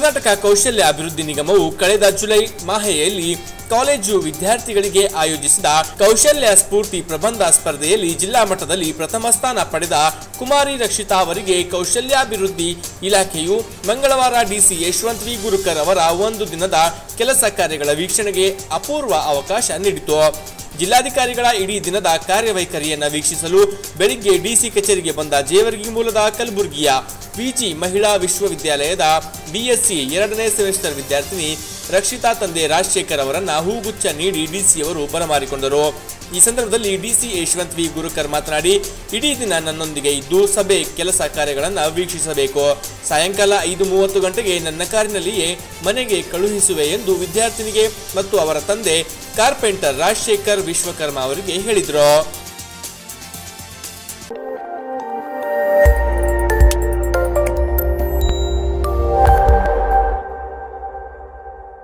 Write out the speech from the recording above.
ಕರ್ನಾಟಕ ಕೌಶಲ್ಯ ಅಭಿವೃದ್ಧಿ ನಿಗಮವು ಕಳೆದ ಜುಲೈ ಮಾಹೆಯಲ್ಲಿ ಕಾಲೇಜು ವಿದ್ಯಾರ್ಥಿಗಳಿಗೆ ಆಯೋಜಿಸಿದ ಕೌಶಲ್ಯ ಸ್ಫೂರ್ತಿ ಪ್ರಬಂಧ ಸ್ಪರ್ಧೆಯಲ್ಲಿ ಜಿಲ್ಲಾ ಮಟ್ಟದಲ್ಲಿ ಪ್ರಥಮ ಸ್ಥಾನ ಪಡೆದ ಕುಮಾರಿ ರಕ್ಷಿತಾ ಅವರಿಗೆ ಕೌಶಲ್ಯಾಭಿವೃದ್ಧಿ ಇಲಾಖೆಯು ಮಂಗಳವಾರ ಡಿಸಿ ಯಶವಂತ್ ವಿ ಗುರುಕರ್ ಅವರ ಒಂದು ದಿನದ ಕೆಲಸ ಕಾರ್ಯಗಳ ವೀಕ್ಷಣೆಗೆ ಅಪೂರ್ವ ಅವಕಾಶ ನೀಡಿತು ಜಿಲ್ಲಾಧಿಕಾರಿಗಳ ಇಡೀ ದಿನದ ಕಾರ್ಯವೈಖರಿಯನ್ನು ವೀಕ್ಷಿಸಲು ಬೆಳಿಗ್ಗೆ ಡಿಸಿ ಕಚೇರಿಗೆ ಬಂದ ಜೇವರ್ಗಿ ಮೂಲದ ಕಲಬುರಗಿಯ ಪಿಜಿ ಮಹಿಳಾ ವಿಶ್ವವಿದ್ಯಾಲಯದ ಬಿಎಸ್ಸಿ ಎರಡನೇ ಸೆಮಿಸ್ಟರ್ ವಿದ್ಯಾರ್ಥಿನಿ ರಕ್ಷಿತಾ ತಂದೆ ರಾಜಶೇಖರ್ ಅವರನ್ನ ಹೂಗುಚ್ಛ ನೀಡಿ ಡಿಸಿ ಅವರು ಬರಮಾಡಿಕೊಂಡರು ಈ ಸಂದರ್ಭದಲ್ಲಿ ಡಿಸಿ ಯಶವಂತ್ ವಿ ಗುರುಕರ್ ಮಾತನಾಡಿ ಇಡೀ ದಿನ ನನ್ನೊಂದಿಗೆ ಇದ್ದು ಸಭೆ ಕೆಲಸ ಕಾರ್ಯಗಳನ್ನು ವೀಕ್ಷಿಸಬೇಕು ಸಾಯಂಕಾಲ ಐದು ಮೂವತ್ತು ಗಂಟೆಗೆ ನನ್ನ ಕಾರಿನಲ್ಲಿಯೇ ಮನೆಗೆ ಕಳುಹಿಸುವೆ ಎಂದು ವಿದ್ಯಾರ್ಥಿನಿಗೆ ಮತ್ತು ಅವರ ತಂದೆ ಕಾರ್ಪೆಂಟರ್ ರಾಜಶೇಖರ್ ವಿಶ್ವಕರ್ಮ ಅವರಿಗೆ ಹೇಳಿದರು